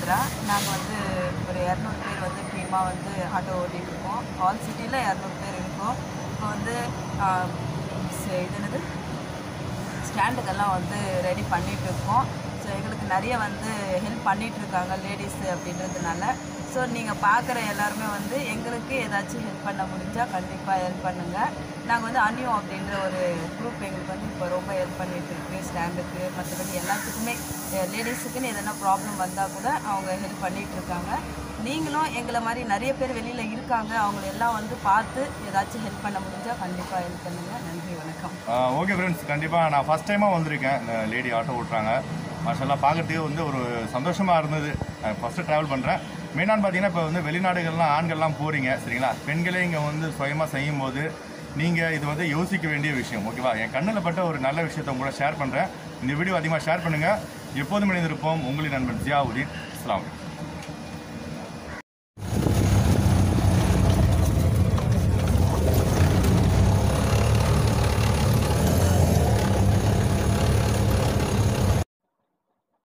மகேந்திரா நாங்கள் வந்து ஒரு இரநூறு பேர் வந்து டீமாக வந்து ஆட்டோ ஓட்டிகிட்டு இருக்கோம் ஆல் சிட்டியில் இரநூறு பேர் இருக்கோம் இப்போ வந்து ஆஹ், ச- இது என்னது ஸ்டாண்டுக்கெல்லாம் வந்து ரெடி பண்ணிட்டு இருக்கோம் ஸோ எங்களுக்கு நிறைய வந்து ஹெல்ப் பண்ணிட்டு இருக்காங்க லேடிஸ் அப்படின்றதுனால ஸோ நீங்கள் பார்க்குற எல்லாருமே வந்து எங்களுக்கு ஏதாச்சும் ஹெல்ப் பண்ண முடிஞ்சால் கண்டிப்பாக ஹெல்ப் பண்ணுங்கள் நாங்கள் வந்து அன்னியம் அப்படின்ற ஒரு குரூப் எங்களுக்கு வந்து இப்போ ரொம்ப ஹெல்ப் பண்ணிட்டு இருக்கு ஸ்டாண்டுக்கு மற்றபடி எல்லாத்துக்குமே லேடிஸுக்குன்னு எதனா ப்ராப்ளம் வந்தால் கூட அவங்க ஹெல்ப் பண்ணிட்டு இருக்காங்க நீங்களும் எங்களை மாதிரி நிறைய பேர் வெளியில் இருக்காங்க அவங்கள எல்லாம் வந்து பார்த்து ஏதாச்சும் ஹெல்ப் பண்ண முடிஞ்சால் கண்டிப்பாக ஹெல்ப் பண்ணுங்கள் நன்றி வணக்கம் ஓகே ஃப்ரெண்ட்ஸ் கண்டிப்பாக நான் ஃபஸ்ட் டைமாக வந்திருக்கேன் இந்த லேடி ஆட்டோ ஓட்டுறாங்க மாஷெல்லாம் பார்க்கறதுக்கு வந்து ஒரு சந்தோஷமாக இருந்தது ஃபஸ்ட்டு ட்ராவல் பண்ணுறேன் மெயினாக பார்த்தீங்கன்னா இப்போ வந்து வெளிநாடுகள்லாம் ஆண்கள்லாம் போகிறீங்க சரிங்களா பெண்களே இங்கே வந்து சுயமாக செய்யும் போது நீங்கள் இது வந்து யோசிக்க வேண்டிய விஷயம் ஓகேவா என் கண்ணில் பட்ட ஒரு நல்ல விஷயத்தை உங்களோட ஷேர் பண்ணுறேன் இந்த வீடியோ அதிகமாக ஷேர் பண்ணுங்கள் எப்போதும் இணைந்திருப்போம் உங்களின் நண்பன் ஜியாவுதீன் இஸ்லாம்